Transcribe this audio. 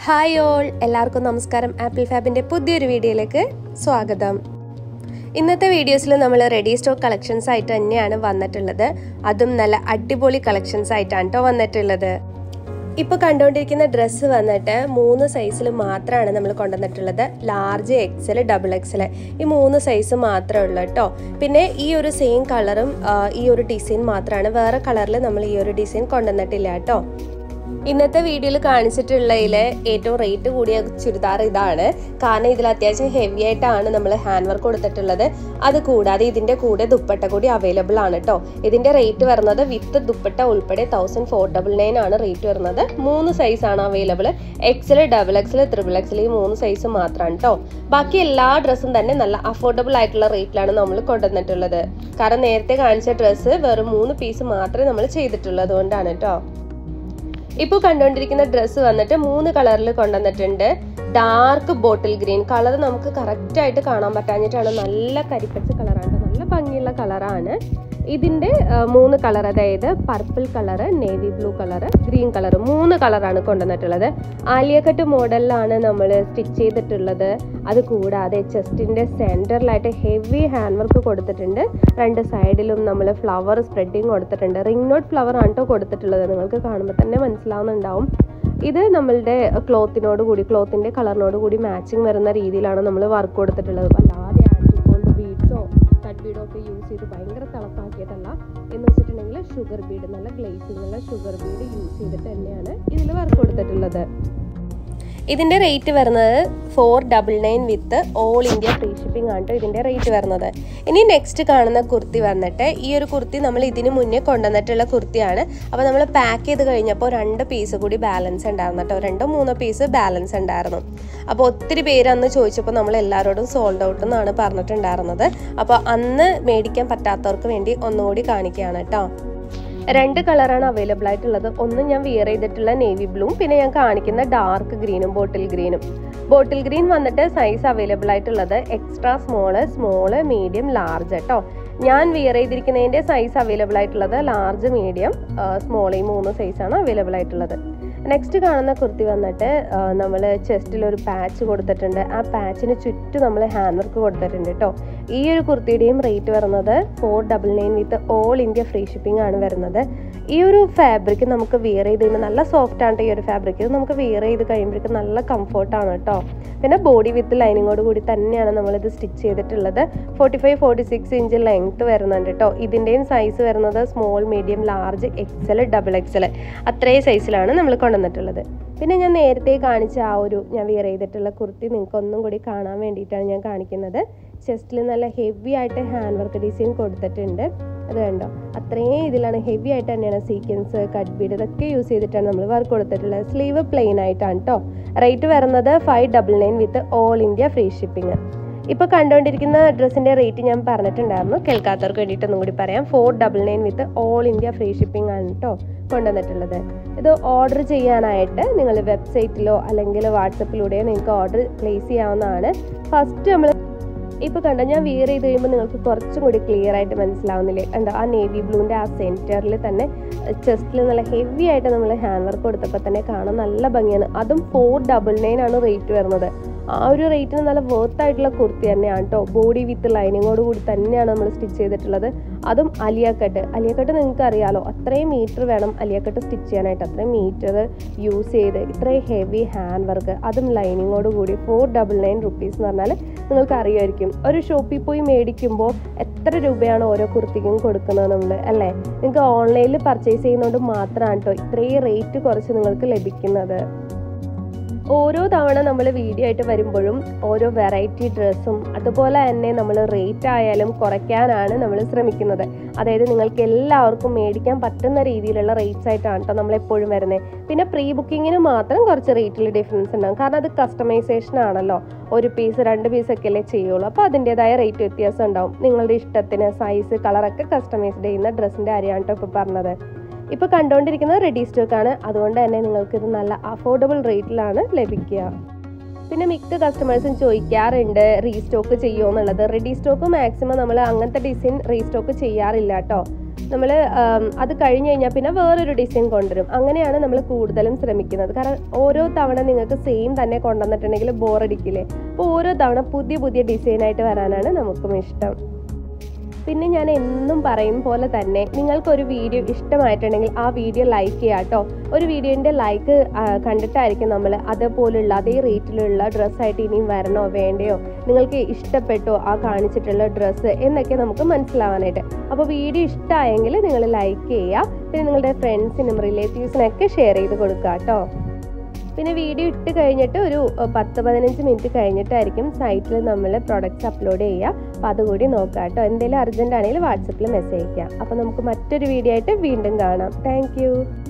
hi all എല്ലാവർക്കും നമസ്കാരം apple ഫാബിൻ്റെ പുതിയൊരു വീഡിയോയിലേക്ക് സ്വാഗതം ഇന്നത്തെ വീഡിയോസിൽ നമ്മൾ റെഡി സ്റ്റോക്ക് കളക്ഷൻസ് ആയിട്ട് തന്നെയാണ് വന്നിട്ടുള്ളത് അതും നല്ല അടിപൊളി കളക്ഷൻസ് ആയിട്ടാണ് കേട്ടോ വന്നിട്ടുള്ളത് ഇപ്പോൾ കണ്ടുകൊണ്ടിരിക്കുന്ന ഡ്രസ്സ് വന്നിട്ട് മൂന്ന് സൈസിൽ മാത്രമാണ് നമ്മൾ കൊണ്ടുവന്നിട്ടുള്ളത് ലാർജ് എക്സൽ ഡബിൾ എക്സൽ ഈ മൂന്ന് സൈസ് മാത്രമേ ഉള്ളൂ കേട്ടോ പിന്നെ ഈ ഒരു സെയിം കളറും ഈ ഒരു ഡിസൈൻ മാത്രമാണ് വേറെ കളറിൽ നമ്മൾ ഈ ഒരു ഡിസൈൻ കൊണ്ടുവന്നിട്ടില്ല കേട്ടോ ഇന്നത്തെ വീഡിയോയിൽ കാണിച്ചിട്ടുള്ളതിൽ ഏറ്റവും റേറ്റ് കൂടിയ ചുരിദാർ ഇതാണ് കാരണം ഇതിൽ അത്യാവശ്യം ഹെവി ആയിട്ടാണ് നമ്മൾ ഹാൻഡ് വർക്ക് കൊടുത്തിട്ടുള്ളത് അത് കൂടാതെ ഇതിന്റെ കൂടെ ദുപ്പട്ട കൂടി അവൈലബിൾ ആണ് കേട്ടോ ഇതിന്റെ റേറ്റ് വരുന്നത് വിത്ത് ദുപ്പട്ട ഉൾപ്പെടെ തൗസൻഡ് ഫോർ ഡബിൾ നയൻ ആണ് റേറ്റ് വരുന്നത് മൂന്ന് സൈസ് ആണ് available XL double XL triple XL ഈ മൂന്ന് സൈസ് മാത്രമാണ് കേട്ടോ ബാക്കി എല്ലാ ഡ്രസ്സും തന്നെ നല്ല അഫോർഡബിൾ ആയിട്ടുള്ള റേറ്റിലാണ് നമ്മൾ കൊണ്ടുവന്നിട്ടുള്ളത് കാരണം നേരത്തെ കാണിച്ച ഡ്രസ്സ് വെറും മൂന്ന് പീസ് മാത്രമേ നമ്മൾ ചെയ്തിട്ടുള്ളത് കൊണ്ടാണ് കേട്ടോ ഇപ്പോൾ കണ്ടുകൊണ്ടിരിക്കുന്ന ഡ്രസ്സ് വന്നിട്ട് മൂന്ന് കളറിൽ കൊണ്ടുവന്നിട്ടുണ്ട് ഡാർക്ക് ബോട്ടിൽ ഗ്രീൻ കളർ നമുക്ക് കറക്റ്റ് ആയിട്ട് കാണാൻ പറ്റാഞ്ഞിട്ടാണ് നല്ല കരിപ്പച്ച കളറാണ് നല്ല ഭംഗിയുള്ള കളറാണ് ഇതിന്റെ മൂന്ന് കളർ അതായത് purple colour navy blue colour green colour മൂന്ന് കളറാണ് കൊണ്ടുവന്നിട്ടുള്ളത് ആലിയക്കട്ട് മോഡലിലാണ് നമ്മൾ സ്റ്റിച്ച് ചെയ്തിട്ടുള്ളത് അത് കൂടാതെ ചെസ്റ്റിന്റെ സെന്ററിലായിട്ട് ഹെവി ഹാൻഡ് വർക്ക് കൊടുത്തിട്ടുണ്ട് രണ്ട് സൈഡിലും നമ്മൾ ഫ്ലവർ സ്പ്രെഡിങ് കൊടുത്തിട്ടുണ്ട് റിംഗ് നോട്ട് ഫ്ലവർ ആണ് കേട്ടോ കൊടുത്തിട്ടുള്ളത് നിങ്ങൾക്ക് കാണുമ്പോൾ തന്നെ മനസ്സിലാവുന്നുണ്ടാവും ഇത് നമ്മളുടെ ക്ലോത്തിനോട് കൂടി ക്ലോത്തിന്റെ കളറിനോട് കൂടി മാച്ചിങ് വരുന്ന രീതിയിലാണ് നമ്മൾ വർക്ക് കൊടുത്തിട്ടുള്ളത് അല്ലാതെ ആൻറ്റിക്കോണ്ട് ബീഡ്സോ കട്ട് ബീഡോ ഒക്കെ യൂസ് ചെയ്ത് ഭയങ്കര തിളപ്പാക്കിയതല്ല എന്ന് വെച്ചിട്ടുണ്ടെങ്കിൽ ഷുഗർ ബീഡ് നല്ല ഗ്ലേസിംഗ് ഉള്ള ഷുഗർ ബീഡ് യൂസ് ചെയ്തിട്ട് തന്നെയാണ് ഇതിൽ വർക്ക് കൊടുത്തിട്ടുള്ളത് ഇതിന്റെ റേറ്റ് വരുന്നത് four double nine with all India free shipping ആണ് ഇതിന്റെ റേറ്റ് വരുന്നത് ഇനി നെക്സ്റ്റ് കാണുന്ന കുർത്തി വന്നിട്ട് ഈ ഒരു കുർത്തി നമ്മൾ ഇതിന് മുന്നേ കൊണ്ടുവന്നിട്ടുള്ള കുർത്തിയാണ് അപ്പോൾ നമ്മൾ പാക്ക് ചെയ്ത് കഴിഞ്ഞപ്പോൾ രണ്ട് പീസ് കൂടി ബാലൻസ് ഉണ്ടായിരുന്നു കേട്ടോ രണ്ടോ മൂന്നോ പീസ് ബാലൻസ് ഉണ്ടായിരുന്നു അപ്പോൾ ഒത്തിരി പേര് അന്ന് ചോദിച്ചപ്പോൾ നമ്മൾ എല്ലാവരോടും സോൾഡ് ഔട്ട് എന്നാണ് പറഞ്ഞിട്ടുണ്ടായിരുന്നത് അപ്പോൾ അന്ന് മേടിക്കാൻ പറ്റാത്തവർക്ക് വേണ്ടി ഒന്നുകൂടി കാണിക്കുകയാണ് കേട്ടോ രണ്ട് കളറാണ് അവൈലബിൾ ആയിട്ടുള്ളത് ഒന്ന് ഞാൻ വിയർ ചെയ്തിട്ടുള്ള നേവി ബ്ലൂവും പിന്നെ ഞാൻ കാണിക്കുന്ന ഡാർക്ക് ഗ്രീനും ബോട്ടിൽ ഗ്രീനും ബോട്ടിൽ ഗ്രീൻ വന്നിട്ട് സൈസ് അവൈലബിൾ ആയിട്ടുള്ളത് extra small small medium large കേട്ടോ ഞാൻ വിയർ ചെയ്തിരിക്കുന്നതിൻ്റെ സൈസ് അവൈലബിൾ ആയിട്ടുള്ളത് ലാർജ് മീഡിയം സ്മോൾ ഈ മൂന്ന് സൈസാണ് അവൈലബിൾ ആയിട്ടുള്ളത് നെക്സ്റ്റ് കാണുന്ന കുർത്തി വന്നിട്ട് നമ്മൾ ചെസ്റ്റിൽ ഒരു പാച്ച് കൊടുത്തിട്ടുണ്ട് ആ പാച്ചിന് ചുറ്റും നമ്മൾ ഹാൻഡ് വർക്ക് കൊടുത്തിട്ടുണ്ട് കേട്ടോ ഈ ഒരു കുർത്തിയുടെയും റേറ്റ് വരുന്നത് four double nine with all India free shipping ആണ് വരുന്നത് ഈ ഒരു ഫാബ്രിക് നമുക്ക് വിയർ ചെയ്ത് കഴിയുമ്പോൾ നല്ല സോഫ്റ്റ് ആണ് ഈ ഒരു ഫാബ്രിക് ഇത് നമുക്ക് വിയർ ചെയ്ത് കഴിയുമ്പോഴേക്കും നല്ല കംഫർട്ടാണ് കേട്ടോ പിന്നെ ബോഡി വിത്ത് ലൈനിങ്ങോട് കൂടി തന്നെയാണ് നമ്മളിത് സ്റ്റിച്ച് ചെയ്തിട്ടുള്ളത് forty five forty six inch length വരുന്നുണ്ട് കേട്ടോ ഇതിൻ്റെയും സൈസ് വരുന്നത് small medium large XL double XL അത്രയും സൈസിലാണ് നമ്മൾ കൊണ്ടുവന്നിട്ടുള്ളത് പിന്നെ ഞാൻ നേരത്തെ കാണിച്ച ആ ഒരു ഞാൻ വിയർ ചെയ്തിട്ടുള്ള കുർത്തി നിങ്ങൾക്ക് ഒന്നും കൂടി കാണാൻ വേണ്ടിയിട്ടാണ് ഞാൻ കാണിക്കുന്നത് ചെസ്റ്റിൽ നല്ല ഹെവി ആയിട്ട് ഹാൻഡ് വർക്ക് ഡിസൈൻ കൊടുത്തിട്ടുണ്ട് അത് കണ്ടോ അത്രയും ഇതിലാണ് ഹെവി ആയിട്ട് തന്നെയാണ് സീക്വൻസ് കട്ട് ബീഡ് ഇതൊക്കെ യൂസ് ചെയ്തിട്ടാണ് നമ്മൾ വർക്ക് കൊടുത്തിട്ടുള്ളത് സ്ലീവ് പ്ലെയിൻ ആയിട്ടാണ് കേട്ടോ റേറ്റ് വരുന്നത് five double nine with all India free shipping ഇപ്പോൾ കണ്ടുകൊണ്ടിരിക്കുന്ന ഡ്രസ്സിൻ്റെ റേറ്റ് ഞാൻ പറഞ്ഞിട്ടുണ്ടായിരുന്നു കേൾക്കാത്തവർക്ക് വേണ്ടിയിട്ട് ഒന്നും കൂടി പറയാം four double nine with all India free shipping ആണ് കേട്ടോ കൊണ്ടുവന്നിട്ടുള്ളത് ഇത് ഓർഡർ ചെയ്യാനായിട്ട് നിങ്ങൾ വെബ്സൈറ്റിലോ അല്ലെങ്കിൽ വാട്സപ്പിലൂടെയോ നിങ്ങൾക്ക് ഓർഡർ പ്ലേസ് ചെയ്യാവുന്നതാണ് ഫസ്റ്റ് നമ്മൾ ഇപ്പോൾ കണ്ടോ ഞാൻ വിയർ ചെയ്ത് കഴിയുമ്പോൾ നിങ്ങൾക്ക് കുറച്ചും കൂടി ക്ലിയർ ആയിട്ട് മനസ്സിലാവുന്നില്ലേ കണ്ടോ ആ നേവി ബ്ലൂവിൻ്റെ ആ സെൻറ്ററിൽ തന്നെ ചെസ്റ്റിൽ നല്ല ഹെവി ആയിട്ട് നമ്മൾ ഹാൻഡ് വർക്ക് കൊടുത്തപ്പോൾ തന്നെ കാണാൻ നല്ല ഭംഗിയാണ് അതും ഫോർ ഡബിൾ നയൻ ആണ് റേറ്റ് വരുന്നത് ആ ഒരു റേറ്റിന് നല്ല വർത്ത് ആയിട്ടുള്ള കുർത്തി തന്നെയാണ് കേട്ടോ ബോഡി വിത്ത് ലൈനിങ്ങോട് കൂടി തന്നെയാണ് നമ്മൾ സ്റ്റിച്ച് ചെയ്തിട്ടുള്ളത് അതും അലിയക്കട്ട് അലിയക്കട്ട് നിങ്ങൾക്ക് അറിയാലോ അത്രയും മീറ്റർ വേണം അലിയക്കട്ട് സ്റ്റിച്ച് ചെയ്യാനായിട്ട് അത്രയും മീറ്റർ യൂസ് ചെയ്ത് ഇത്രയും ഹെവി ഹാൻഡ് വർക്ക് അതും ലൈനിങ്ങോട് കൂടി ഫോർ ഡബിൾ നയൻ റുപ്പീസ് എന്ന് പറഞ്ഞാൽ നിങ്ങൾക്ക് അറിയുമായിരിക്കും ഒരു ഷോപ്പിൽ പോയി മേടിക്കുമ്പോൾ എത്ര രൂപയാണ് ഓരോ കുർത്തിക്കും കൊടുക്കുന്നത് നമ്മൾ അല്ലേ നിങ്ങൾക്ക് ഓൺലൈനിൽ പർച്ചേസ് ചെയ്യുന്നതുകൊണ്ട് മാത്രമാണ് കേട്ടോ ഇത്രയും റേറ്റ് കുറച്ച് നിങ്ങൾക്ക് ലഭിക്കുന്നത് ഓരോ തവണ നമ്മൾ വീഡിയോ ആയിട്ട് വരുമ്പോഴും ഓരോ വെറൈറ്റി ഡ്രസ്സും അതുപോലെ തന്നെ നമ്മൾ റേറ്റ് ആയാലും കുറയ്ക്കാനാണ് നമ്മൾ ശ്രമിക്കുന്നത് അതായത് നിങ്ങൾക്ക് എല്ലാവർക്കും മേടിക്കാൻ പറ്റുന്ന രീതിയിലുള്ള റേറ്റ്സ് ആയിട്ടാണ് കേട്ടോ നമ്മൾ എപ്പോഴും വരുന്നത് പിന്നെ പ്രീ ബുക്കിങ്ങിന് മാത്രം കുറച്ച് റേറ്റിൽ ഡിഫറൻസ് ഉണ്ടാകും കാരണം അത് കസ്റ്റമൈസേഷൻ ആണല്ലോ ഒരു പീസ് രണ്ട് പീസ് ഒക്കെ അല്ലേ ചെയ്യുള്ളൂ അപ്പോൾ അതിൻ്റെതായ റേറ്റ് വ്യത്യാസം ഉണ്ടാവും നിങ്ങളുടെ ഇഷ്ടത്തിന് സൈസ് കളറൊക്കെ കസ്റ്റമൈസ്ഡ് ചെയ്യുന്ന ഡ്രസ്സിൻ്റെ കാര്യമാണ് കേട്ടോ ഇപ്പോൾ പറഞ്ഞത് ഇപ്പോൾ കണ്ടുകൊണ്ടിരിക്കുന്നത് റെഡി സ്റ്റോക്ക് ആണ് അതുകൊണ്ട് തന്നെ നിങ്ങൾക്ക് ഇത് നല്ല അഫോർഡബിൾ റേറ്റിലാണ് ലഭിക്കുക പിന്നെ മിക്ക കസ്റ്റമേഴ്സും ചോദിക്കാറുണ്ട് റീസ്റ്റോക്ക് ചെയ്യുമോ എന്നുള്ളത് റെഡി സ്റ്റോക്ക് മാക്സിമം നമ്മൾ അങ്ങനത്തെ ഡിസൈൻ റീസ്റ്റോക്ക് ചെയ്യാറില്ല കേട്ടോ നമ്മൾ അത് കഴിഞ്ഞ് കഴിഞ്ഞാൽ പിന്നെ വേറൊരു ഡിസൈൻ കൊണ്ടുവരും അങ്ങനെയാണ് നമ്മൾ കൂടുതലും ശ്രമിക്കുന്നത് കാരണം ഓരോ തവണ നിങ്ങൾക്ക് സെയിം തന്നെ കൊണ്ടുവന്നിട്ടുണ്ടെങ്കിൽ ബോറടിക്കില്ലേ അപ്പോൾ ഓരോ തവണ പുതിയ പുതിയ ഡിസൈനായിട്ട് വരാനാണ് നമുക്കും ഇഷ്ടം പിന്നെ ഞാൻ എന്നും പറയും പോലെ തന്നെ നിങ്ങൾക്കൊരു വീഡിയോ ഇഷ്ടമായിട്ടുണ്ടെങ്കിൽ ആ വീഡിയോ ലൈക്ക് ചെയ്യുക കേട്ടോ ഒരു വീഡിയോൻ്റെ ലൈക്ക് കണ്ടിട്ടായിരിക്കും നമ്മൾ അതേപോലുള്ള അതേ റേറ്റിലുള്ള ഡ്രസ്സായിട്ട് ഇനിയും വരണോ വേണ്ടയോ നിങ്ങൾക്ക് ഇഷ്ടപ്പെട്ടോ ആ കാണിച്ചിട്ടുള്ള ഡ്രസ്സ് എന്നൊക്കെ നമുക്ക് മനസ്സിലാവാനായിട്ട് അപ്പോൾ വീഡിയോ ഇഷ്ടമായെങ്കിൽ നിങ്ങൾ ലൈക്ക് ചെയ്യുക പിന്നെ നിങ്ങളുടെ ഫ്രണ്ട്സിനും റിലേറ്റീവ്സിനൊക്കെ ഷെയർ ചെയ്ത് കൊടുക്കുക കേട്ടോ പിന്നെ വീഡിയോ ഇട്ട് കഴിഞ്ഞിട്ട് ഒരു പത്ത് പതിനഞ്ച് മിനിറ്റ് കഴിഞ്ഞിട്ടായിരിക്കും സൈറ്റിൽ നമ്മൾ പ്രൊഡക്റ്റ്സ് അപ്ലോഡ് ചെയ്യുക അപ്പോൾ അതുകൂടി നോക്കാം കേട്ടോ എന്തെങ്കിലും അർജൻറ്റ് ആണെങ്കിൽ വാട്സപ്പിൽ മെസ്സേജ് അയക്കാം അപ്പോൾ നമുക്ക് മറ്റൊരു വീഡിയോ ആയിട്ട് വീണ്ടും കാണാം താങ്ക്